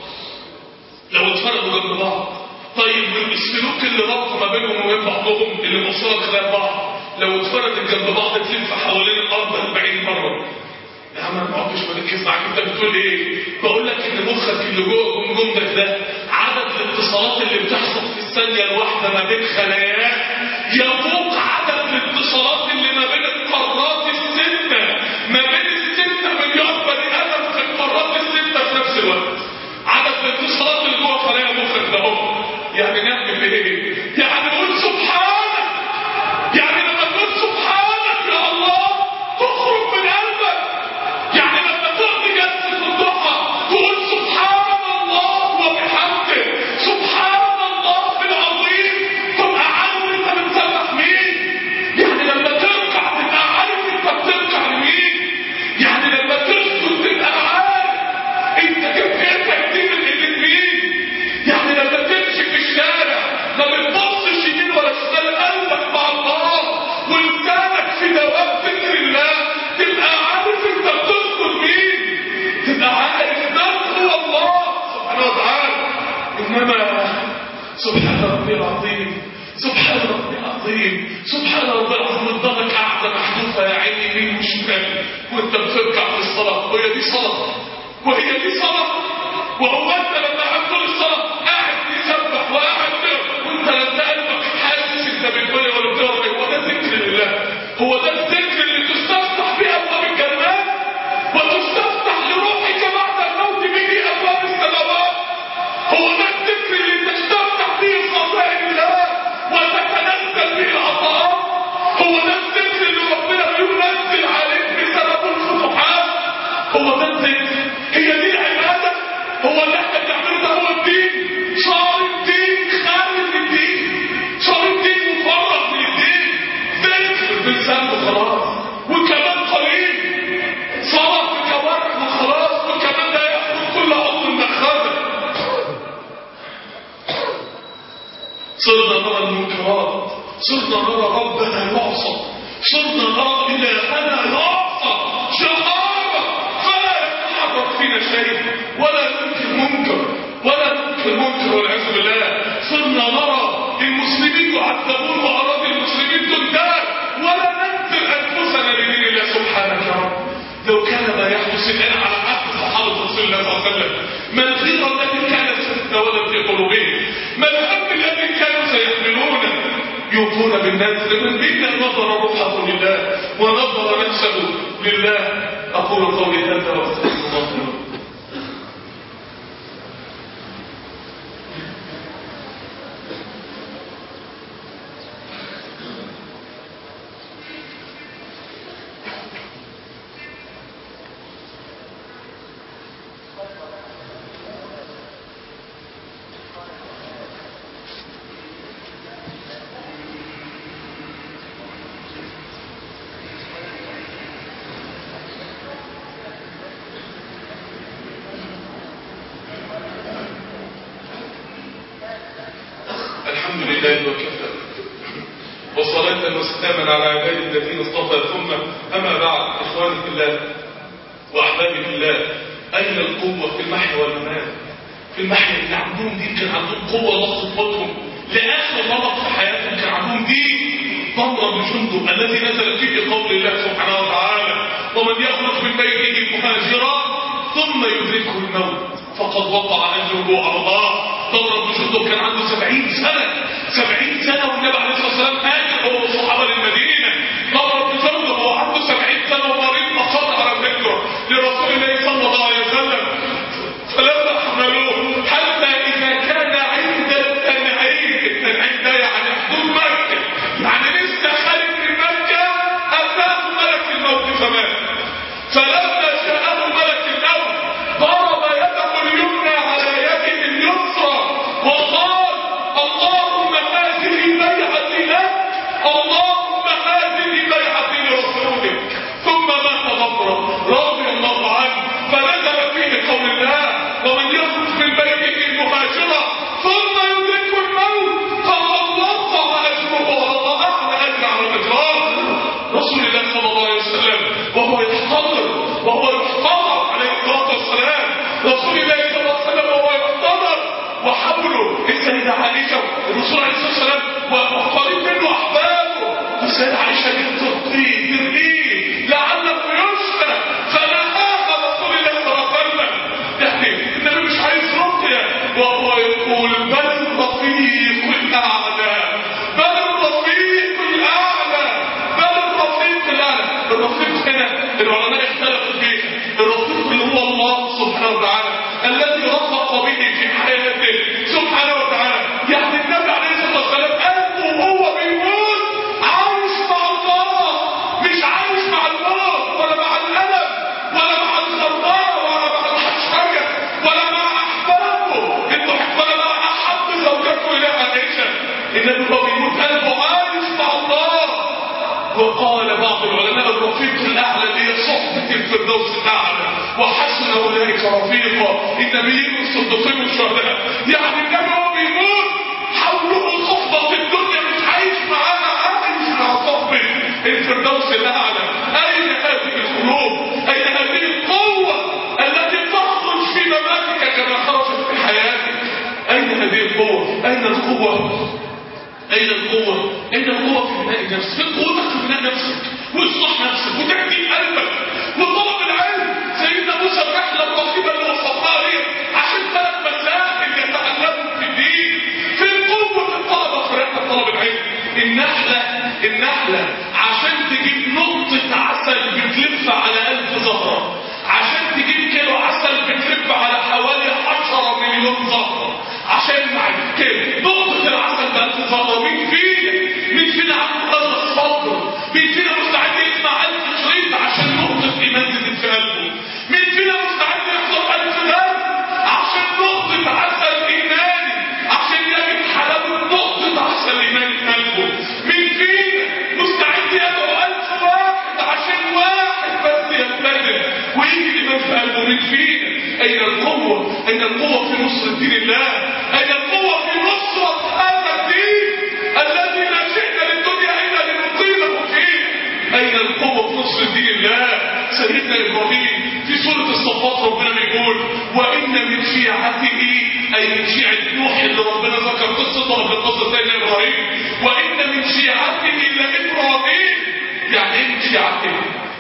لو اتفرقوا جنب بعض طيب السلوك اللي ربط ما بينهم وبين بعضهم اللي موصله خلال بعض لو اتفرقت جنب بعض تلف حوالين الارض 40 مره يا عم انا ما عدتش بركز معاك انت بتقول ايه؟ بقول لك ان مخك اللي جوه جمجمتك ده عدد الاتصالات اللي بتحصل في الثانيه الواحده ما بين خلاياك يفوق عدد الاتصالات اللي ما بين القارات السته ما بين السته مليار بني ادم في القارات السته في نفس الوقت عدد الاتصالات اللي جوه خلايا مخك ده هم يعني نعمل ايه؟ يعني نقول سبحانك يعني لما تقول سبحانك يا الله تخرج من قلبك يعني لما تقضي جلسة الضحى تقول سبحان الله وبحمده سبحان الله العظيم تبقى عارف انت بتسبح مين يعني لما تركع تبقى عارف انت بتركع لمين يعني لما تسجد تبقى عارف انت كفايتك دي من ايدين مين يعني لما تمشي في الشارع ما بتبصش يمين ولا شمال قلبك مع الله ولسانك في دوام ذكر الله تبقى عارف انت بتذكر مين تبقى عارف من هو الله سبحانه وتعالى انما سبحان ربي العظيم سبحان ربي العظيم سبحان ربي العظيم قدامك قاعده محذوفه يا عيني يمين وشمال وانت بتركع في الصلاه وهي دي صلاه وهي دي صلاه وهو انت لما هتقول الصلاه قاعد تسبح وقاعد تقرا وانت لما قلبك حاسس انت بتقول ولا بتقرا إيه؟ هو ده ذكر لله هو ده الذكر اللي تستفتح به ابواب الجنات وتستفتح لروحك بعد الموت به ابواب السماوات هو ده الذكر اللي تستفتح به خزائن الله وتتنزل به العطاءات هو ده الذكر اللي ربنا ينزل عليك بسبب الفتوحات هو ده الذكر هي دي العباده هو اللي احنا بنعمله ده هو الدين صار الدين خارج الدين صار الدين مفرغ من الدين ذكر باللسان وخلاص وكمان قليل صلاة في جوارح وخلاص وكمان لا يأخذ كل عضو مخازن صرنا نرى المنكرات صرنا نرى ربنا يعصى صرنا نرى إلهنا يعصى شهارة فلا يتحرك فينا شيء ولا ننكر منكر ولا ننكر منكر والعياذ بالله صرنا نرى المسلمين يعذبون وأراضي المسلمين تنتهك ولا ننكر أنفسنا لدين الله سبحانك يا رب لو كان ما يحدث الآن على عهد صحابة رسول الله صلى الله عليه وسلم ما الغيرة التي كانت ستتولد في قلوبهم ما الهم الذي كانوا سيحملونه يوفون بالنذر من بين نظر روحه لله ونظر نفسه لله أقول قولي هذا وأستغفر الله لكم الحمد لله وكفى وصلاة وسلاما على عباد الذين اصطفى ثم أما بعد إخواني في الله وأحبابي في الله أين القوة في المحيا والممات في المحيا اللي عندهم دين كان عندهم قوة ضغط قوتهم لآخر رمق في حياتهم كان عندهم دين ضمر بن جندب الذي نزل فيه قول الله سبحانه وتعالى ومن يخرج من بيته مهاجرا ثم يدركه الموت فقد وقع أجره على الله ضمر بن جندب كان عنده سبعين سنة سبعين سنة والنبي عليه الصلاة والسلام هاجر هو والصحابة للمدينة ضمر بن جندب هو عنده سبعين سنة ومريض أصر على الفكرة لرسول الله صلى الله عليه وسلم فلما حملوه حتى إذا كان عند التنعيم التنعيم ده يعني حدود مكة يعني لسه خارج من مكة أتاه ملك الموت فمات فلما جاءه ملك الموت ضرب يده اليمنى على يده اليسرى وقال اللهم هذه بيعتي لك اللهم هذه بيعتي لرسولك ثم مات ضمرا وهو يحتضر وهو يحتضر عليه الصلاه والسلام رسول الله صلى الله عليه وسلم وهو يحتضر وحوله السيدة عائشة الرسول عليه الصلاة والسلام وقريب منه أحبابه السيدة عائشة ترقيه ترقيه لعله يشفى فنهاها رسول الله صلى الله عليه وسلم يعني النبي مش عايز رقية وهو يقول بل الرفيق الأعلى بل الرفيق الأعلى بل الرفيق الأعلى الرفيق هنا العلماء اختلفوا فيه الرفيق اللي هو الله سبحانه وتعالى الذي رفق به في حياته سبحانه وتعالى يعني النبي عليه الصلاة والسلام قلبه وهو بيموت عايش مع الله مش عايش مع الموت ولا مع الألم ولا مع الخربانة ولا مع الحشرجة ولا مع أحبابه ولا مع أحب زوجته إلى عائشة النبي وهو بيموت قلبه عايش مع الله وقال بعض العلماء الرفيق الأعلى اللي هي صحبة الفردوس الأعلى وحسن أولئك رفيقا النبيين والصديقين والشهداء يعني النبي وهو بيموت حوله صحبة في الدنيا مش عايش معانا عايش مع صحبة الفردوس الأعلى أين هذه القلوب أين هذه القوة التي تخرج في مماتك كما خرجت في حياتك أين هذه القوة أين القوة أين القوة؟ أين القوة في بناء نفسك؟ فين قوتك في بناء نفسك؟ وإصلاح نفسك وتهديد قلبك وطلب العلم سيدنا موسى الرحلة الرهيبة اللي وصفناها دي عشان ثلاث مسائل يتعلموا في الدين فين قوة الطلبة في رحلة طلب العلم؟ النحلة النحلة عشان تجيب نقطة عسل بتلف على ألف زهرة عشان تجيب كيلو عسل بتلف على حوالي 10 مليون زهرة عشان مع كده نقطة العسل بألف زهرة مين فينا مين فينا عنده هذا الصبر مين فينا مستعد يسمع ألف شريط عشان نقطة إيمان تزيد في قلبه مين فينا مستعد يحضر ألف درس عشان نقطة عسل إيماني عشان يجد حلاوة نقطة عسل إيماني في قلبه مين فينا مستعد يدعو ألف واحد عشان واحد بس يبتدئ ويجي الإيمان في قلبه مين فينا أين القوة أين القوة في نصر دين الله أين القوة في نصرة هذا الدين الذي لا شئنا للدنيا إلا لنقيمه فيه أين القوة في نصر دين الله سيدنا إبراهيم في سورة الصفات ربنا بيقول وإن من شيعته أي من شيعة نوح اللي ربنا ذكر قصته في قصة سيدنا إبراهيم وإن من شيعته لإبراهيم يعني إيه من شيعته؟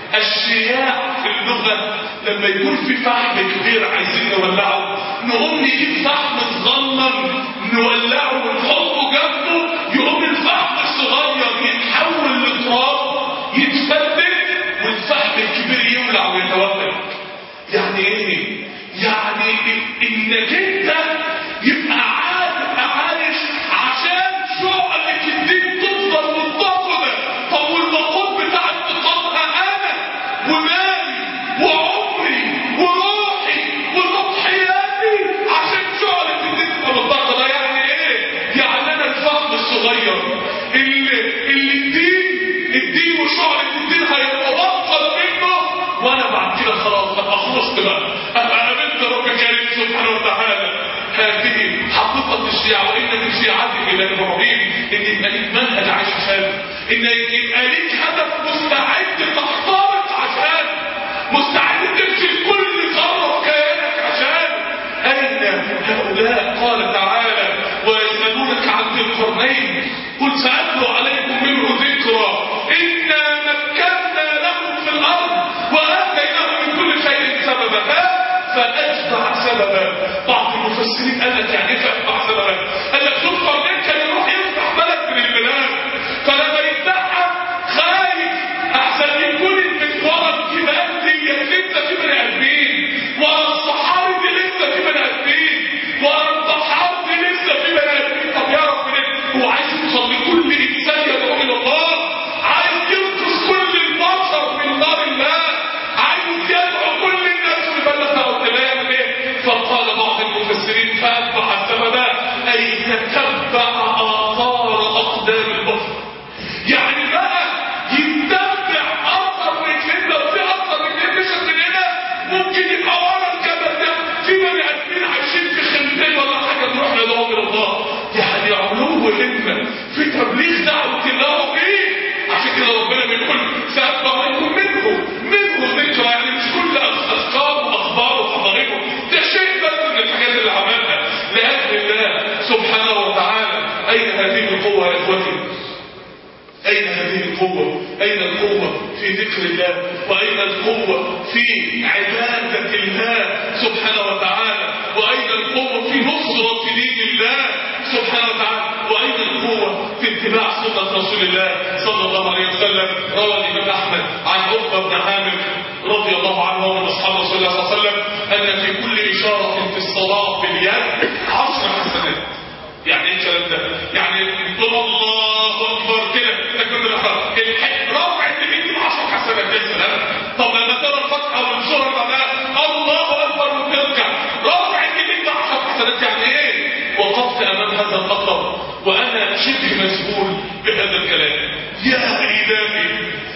الشياع في اللغة لما يكون في فحم كبير عايزين نولعه نقوم نجيب فحم صغنن نولعه ونحطه جنبه يقوم الفحم الصغير يتحول لتراب يتفتت والفحم الكبير يولع ويتوهج يعني ايه؟ يعني انك انت يبقى عايش عشان شعلة الدين تفضل منتظمة طب والوقود بتاع انتقامها انا ومالي وعمري وروحي وتضحياتي عشان شعلة الدين تبقى منتظمة يعني ايه؟ يعني انا الفهم الصغير اللي اللي الدين الدين وشعلة الدين هيتبطل منه وانا بعد كده خلاص ابقى خلصت بقى ابقى قابلت رب كريم سبحانه وتعالى هذه حقيقة الشيعة وإن من شيعته إلى إبراهيم إن يبقى ليك منهج عايش عشانه إن يبقى ليك هدف مستعد تخترق عشانه مستعد تبذل كل ذرة في كيانك عشانه أين هؤلاء قال تعالى ويسألونك عن ذي القرنين قل سأتلو عليكم منه ذكرى إنا مكنا له في الأرض وآتيناه من كل شيء سببا فأتبع سببا بعض المفسرين قال لك يعني ايه فأتبع سببا قال لك ذو القرنين كان يروح يفتح بلد من البلاد فلما يفتحها خايف أحسن يكون المشوار الجبال دي لسه في بني آدمين ورا الصحاري دي لسه في بني آدمين ورا البحار دي لسه في بني آدمين طب يعرف منين هو عايز يوصل لكل إنسان يدعو إلى الله عايز ينقذ كل البشر من نار الله عايز يدعو كل الناس ويبلغ دعوة الله يعمل ايه؟ فقال بعض المفسرين فأتبع السبب في ذكر الله وأين القوة في عبادة الله سبحانه وتعالى وأين القوة في نصرة دين الله سبحانه وتعالى وأين القوة في اتباع سنة رسول الله صلى الله عليه وسلم روى الإمام أحمد عن عقبة بن عامر رضي الله عنه ومن أصحاب رسول الله صلى الله عليه وسلم أن في كل إشارة في الصلاة باليد عشر حسنات يعني ايه الكلام ده؟ يعني تقول الله اكبر كده تكبير الاحرام رفع اليمين ب 10 حسنات يا سلام طب لما ترى الفتحه والسوره بعدها الله اكبر وتركع رفع اليمين ب 10 حسنات يعني ايه؟ وقفت امام هذا الخطر وانا شبه مسؤول بهذا الكلام يا الهي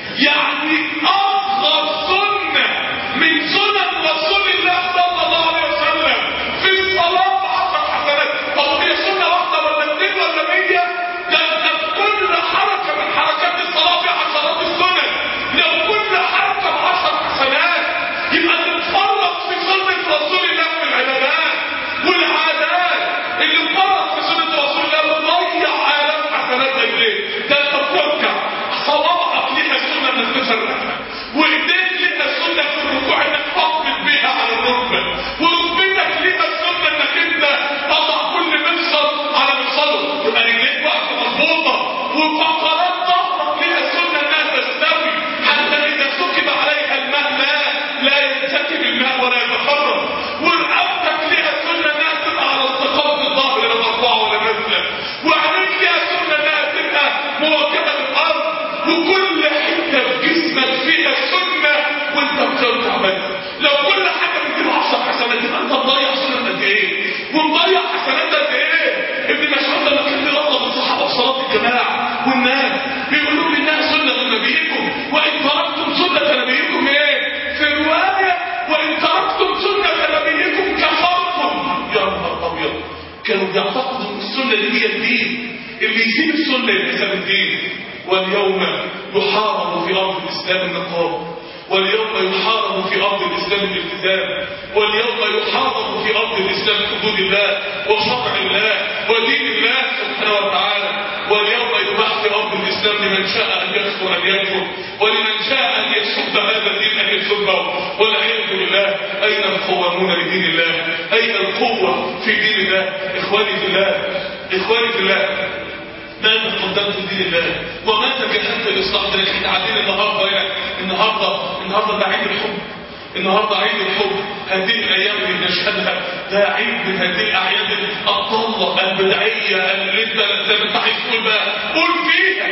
يعني اصغر سنه من سنن رسول الله صلى الله عليه وسلم في الصلاه ب 10 حسنات طب هي سنه واحده ولا اثنين ولا 100 ده انت في كل حركه من حركات الصلاه في عشرات السنن لو كل حركه ب 10 حسنات يبقى تتفرق في سنه رسول الله في العبادات والعادات اللي اتفرق في سنه رسول الله بتضيع الاف حسنات رجليه ده انت بتركع صوابعك ليها سنه انك تفرقها وايديك ليها سنه في الركوع انك تقبض بيها على الركبه وركبتك ليها سنه انك انت تضع كل مفصل على مفصله يبقى رجليك واقفه مظبوطه وفقرات ظهرك ليها سنه انها تستوي حتى اذا سكب عليها الماء لا لا ينسكب الماء ولا يتخرج ورقبتك ليها سنه انها تبقى على استقامه الظهر لا مرفوعه ولا نازله وعينيك ليها سنه انها تبقى مواكبه للارض وكل حته في جسمك فيها سنه وانت بترجع بس لو كل حاجه بتجيب 10 حسنات يبقى انت مضيع سنه قد ايه؟ ومضيع حسنات قد ايه؟ ابن مسعود لما كان بيرضى بالصحابه في صلاه الجماعه والناس بيقولوا لي انها سنه نبيكم وان تركتم سنه نبيكم ايه؟ في روايه وان تركتم سنه نبيكم كفرتم يا نهار ابيض كانوا بيعتقدوا ان السنه دي هي الدين اللي يسيب السنه يبقى ساب الدين واليوم يحارب في ارض الاسلام النقاب واليوم يحارب في أرض الإسلام الالتزام واليوم يحارب في أرض الإسلام حدود الله وشرع الله ودين الله سبحانه وتعالى واليوم يباح في أرض الإسلام لمن شاء أن يكفر أن يكفر ولمن شاء أن يسب هذا الدين أن يسبه والعياذ بالله أين القوامون لدين الله أين القوة في دين الله إخواني في الله إخواني في الله ماذا قدمت لدين الله وماذا جهدت الاصلاح ده احنا قاعدين النهارده يعني النهارده النهارده ده عيد الحب النهارده عيد الحب هذه الايام اللي بنشهدها ده عيد من هذه الاعياد الطلة البدعيه اللي انت زي ما انت عايز تقول بقى قول فيها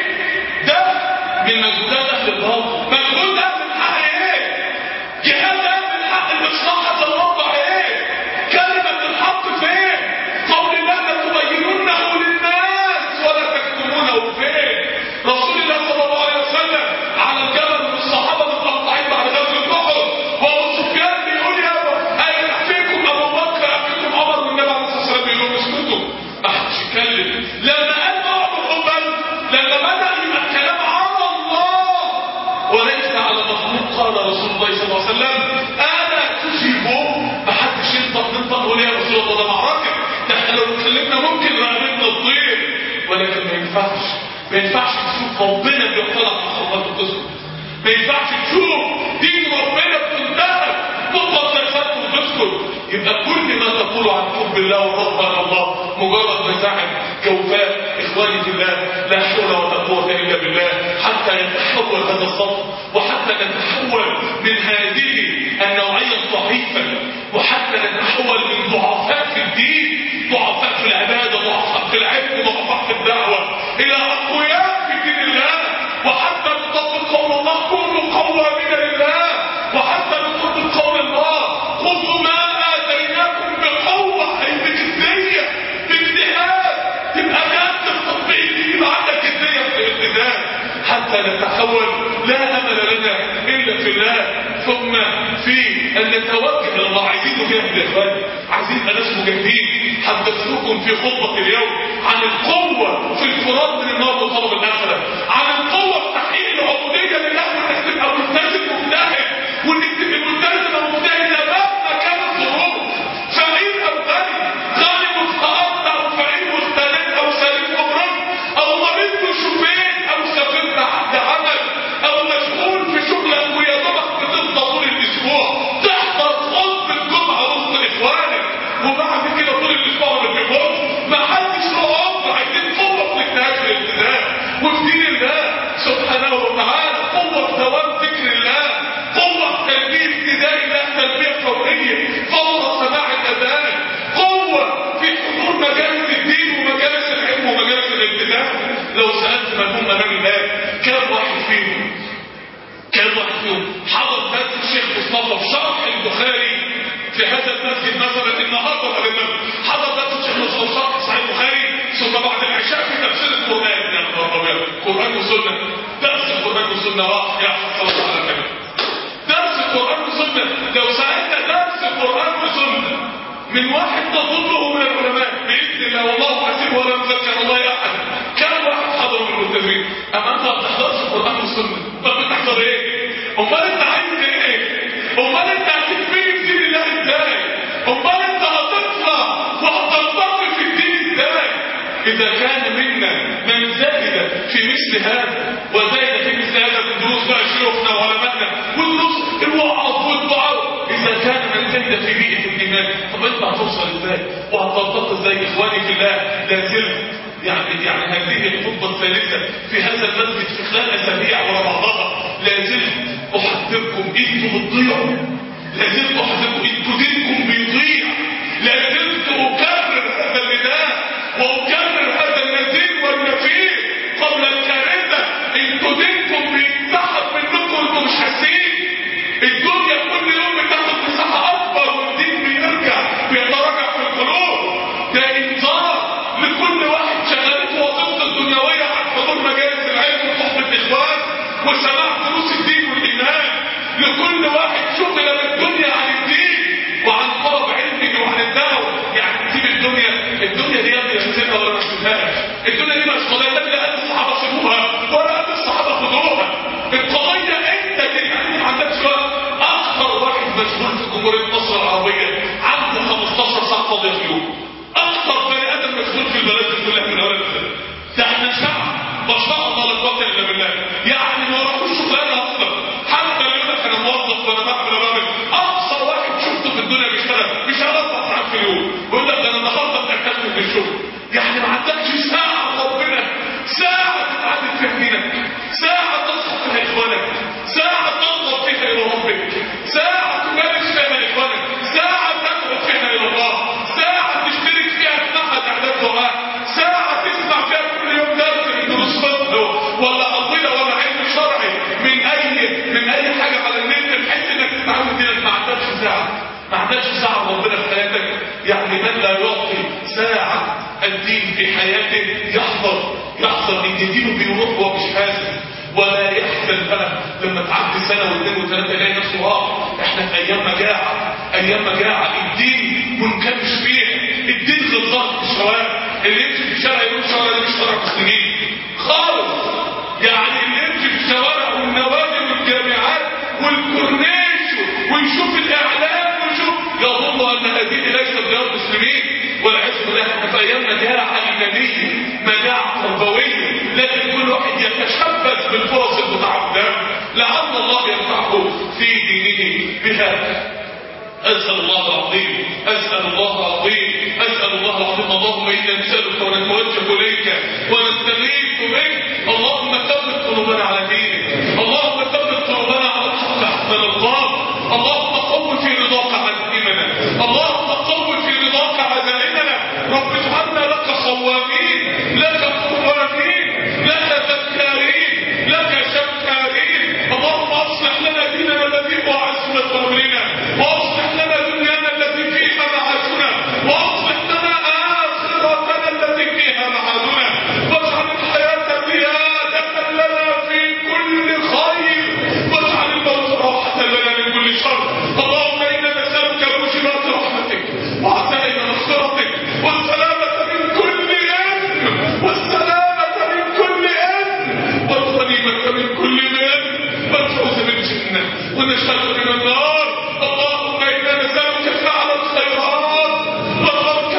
ده من مجهودات اهل الباطل مجهود اهل الحق ايه؟ جهاد اهل الحق الاصلاح هذا الوضع ايه؟ كلمه الحق فين؟ قول الله لتبيننه للناس ولا تكتمونه فين رسول الله صلى الله عليه وسلم على الجبل من الصحابه متقطعين بعد غزوه احد وابو سفيان بيقول يا ابو اين فيكم ابو بكر فيكم عمر والنبي عليه الصلاه والسلام بيقول لهم اسكتوا ما حدش يتكلم لما قال اقعدوا حبا لما بدا يبقى الكلام على الله وليس على مخلوق قال رسول الله صلى الله عليه وسلم انا تجيبه ما حدش ينطق ننطق يقول يا رسول الله ده معركه ده احنا لو اتكلمنا ممكن رقبتنا تطير ولكن ما ينفعش ما ينفعش تشوف ربنا بيطلع على خطوات وتسكت ما ينفعش تشوف دين ربنا بتنتهك تقف لسانك وتسكت يبقى كل ما تقول عن حب الله والرغبه عن الله مجرد مزاعم جوفاء اخواني في الله لا حول ولا قوه الا بالله حتى يتحول هذا الصف وحتى نتحول من هذه النوعيه الضعيفه وحتى نتحول من ضعفاء في الدين ضعفاء في العباده ضعفاء في العلم ضعفاء في الدعوه الى اقوياء في دين الله وحتى نطبق قول الله كونوا قوامين لله وحتى نطبق قول الله خذوا ما اتيناكم بقوه اي بجديه باجتهاد تبقى جد التطبيق دي يبقى عندك جديه في الالتزام حتى نتحول لا امل لنا الا في الله ثم في ان نتوجه الى الله عايزين نجاهد يا اخواني عايزين نبقى ناس مجاهدين حدثتكم في خطبه اليوم عن القوه في الفرار من النار وطلب الاخره عن القوه في تحقيق العبوديه لله وانك تبقى ملتزم مجتهد وانك تبقى ملتزم ومجتهد مهما كانت الظروف فقير او غني غني وافتقرت او فقير واستنيت او سليم ومرض او مريض وشفيت او سافرت عند عمل او مشغول في فيهم حضر درس الشيخ مصطفى في شرح البخاري في هذا المسجد مثلا النهارده هذا المسجد حضر درس الشيخ مصطفى في شرح صحيح البخاري ثم بعد العشاء في تفسير القران يا نهار ابيض قران وسنه درس القران والسنه راح يا حسن الله على النبي درس القران والسنه لو سالنا درس القران والسنه من واحد تظنه من العلماء باذن الله والله حسيب ولا مذكر الله احد كم واحد حضر من الملتزمين اما انت ما بتحضرش القران والسنه طب بتحضر ايه؟ امال انت عايز ايه؟ امال انت هتتبني في دين الله ازاي؟ امال انت هتطلع وهتنطلق في الدين ازاي؟ اذا كان منا من زهد في مثل هذا وزاد في مثل هذا من دروس بقى شيوخنا وعلمائنا ودروس الوعظ والدعاء اذا كان من زهد في بيئه الايمان طب انت هتوصل ازاي؟ وهتنطلق ازاي اخواني في الله لا زلت يعني يعني هذه الخطبه الثالثه في هذا المسجد في خلال اسابيع ورا بعضها لا زلت احذركم انتم بتضيعوا لا زلت احذركم انتوا دينكم بيضيع لا زلت اكرر هذا النداء واكرر هذا النذير والنفير قبل الكارثه انتوا دينكم بيتسحب منكم وانتوا مش حاسين الدنيا كل يوم بتاخد مساحه اكبر والدين بيرجع بيتراجع في القلوب ده انذار لكل واحد شغلته وظيفته الدنيويه عن حضور مجالس العلم وصحبه الاخوان وسماع دروس الدين والايمان لكل واحد شغل بالدنيا عن الدين وعن طلب علمه وعن الدعوه يعني تسيب الدنيا الدنيا دي يا ابني نسيبها ولا ما نسيبهاش الدنيا دي مش قضيه لا قد الصحابه سيبوها ولا قد الصحابه خدوها القضيه انت كده ما عندكش وقت اكثر واحد مشغول في جمهوريه مصر العربيه عنده 15 ساعه فاضيه في اليوم اكثر بني ادم مشغول في البلد كلها من اول ده احنا شعب ما شاء الله لا قوه الا بالله يعني ما راحوش شغلانه اصلا حتى لو يقول لك انا موظف وانا بعمل وانا بعمل اقصى واحد شفته في الدنيا بيشتغل بيشتغل اربع ساعات في اليوم يقول لك ده انا النهارده اتاكدت من الشغل يعني ما عندكش ساعه ربنا ساعه تتعلم فيها دينك ساعه تصحى فيها اخوانك ساعه تنظر فيها الى ربك ساعه تمارس فيها اخوانك ساعه تدعو فيها الى الله ساعه تشترك فيها في معهد اعداد دعاء ساعه تسمع فيها كل يوم درس من دروس فقه ولا قضيه ولا علم شرعي من اي من اي حاجه على النت بحيث انك تتعلم دينك ما عندكش ساعه ما عندكش ساعه ربنا في حياتك يعني من لا يعطي ساعه الدين في حياته يحذر يحذر ان دينه بيروح وهو مش حاسس ولا يحزن بقى لما تعدي سنه واثنين وثلاثه يلاقي نفسه اه احنا في ايام مجاعه ايام مجاعه الدين منكمش فيها الدين غلطان في الشوارع اللي يمشي في الشارع يقول الشوارع دي مش شوارع مسلمين خالص يعني اللي يمشي في الشوارع والنوادي والجامعات والكورنيش ويشوف الاعلام ويشوف يظن ان هذه ليست ديار مسلمين والعياذ بالله احنا في ايام مجاعه ايمانيه مجاعه تربويه لكن كل واحد يتشبث بالفرص المتعدده لعل الله ينفعه في دينه بها أسأل الله العظيم أسأل الله العظيم أسأل الله العظيم اللهم إنا نسألك ونتوجه إليك ونستغيث بك اللهم ثبت قلوبنا على دينك اللهم ثبت قلوبنا على الحق حتى نلقاك اللهم قو في رضاك عزائمنا اللهم قو في رضاك عزائمنا رب اجعلنا لك صوامين لك قوامين لك ذكارين لك شكارين اللهم اصلح لنا ديننا الذي هو عصمة امرنا واصلح لنا دنيانا التي فيها معاشنا واصلح لنا اخرتنا التي فيها معادنا واجعل الحياة زيادة لنا في كل خير واجعل الموت راحة لنا من كل شر اللهم انا نسألك موجبات رحمتك وعزائم مغفرتك والسلامة من كل اثم والسلامة من كل اثم والغنيمة من كل اثم والفوز بالجنة ونشهد من النار اللهم انا نسألك فعل الخيرات وترك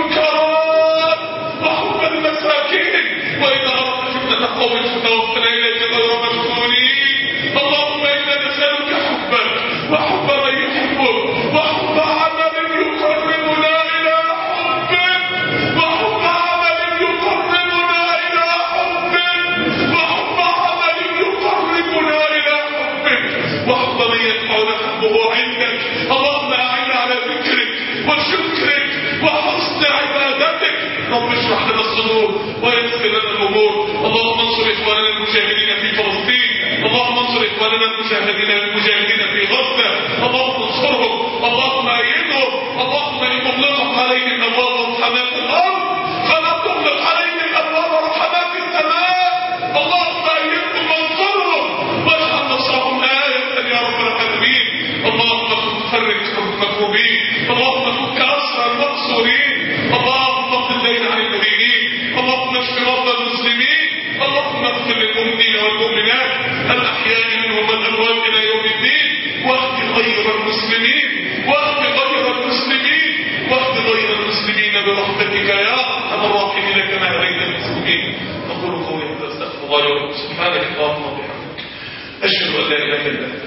المنكرات وحب المساكين واذا اردت فتنة قوم فتوفنا اليك غير مفتونين اللهم انا نسألك حبك وحب من يحبك وحب عمل يقربنا الى حبك وحب عمل يقربنا الى حبك وحب عمل يقربنا الى حبك وحب من يدفعنا حبه عندك اللهم اعنا على ذكرك وشكرك وحسن عبادتك رب اشرح لنا الصدور ويسر لنا الامور اللهم انصر اخواننا المجاهدين في فلسطين اللهم انصر اخواننا المجاهدين المجاهدين في غزه اللهم انصرهم اللهم ايدهم اللهم ان تغلق عليهم ابواب رحمات الارض فلا تغلق عليهم ابواب رحمات السماء اللهم ايدهم وانصرهم واجعل نصرهم آية يا رب العالمين اللهم فرج المكروبين اللهم فك أسرى المقصورين اللهم اقض الليل عن المدينين اللهم اشف مرضى المسلمين اللهم اغفر للمؤمنين والمؤمنات الأحياء منهم والأموات إلى يوم الدين واهد غير المسلمين واهد غير المسلمين واهد غير المسلمين برحمتك يا أرحم الراحمين كما هديت المسلمين أقول قولي هذا استغفر الله لكم سبحانك اللهم وبحمدك أشهد أن لا إله إلا أنت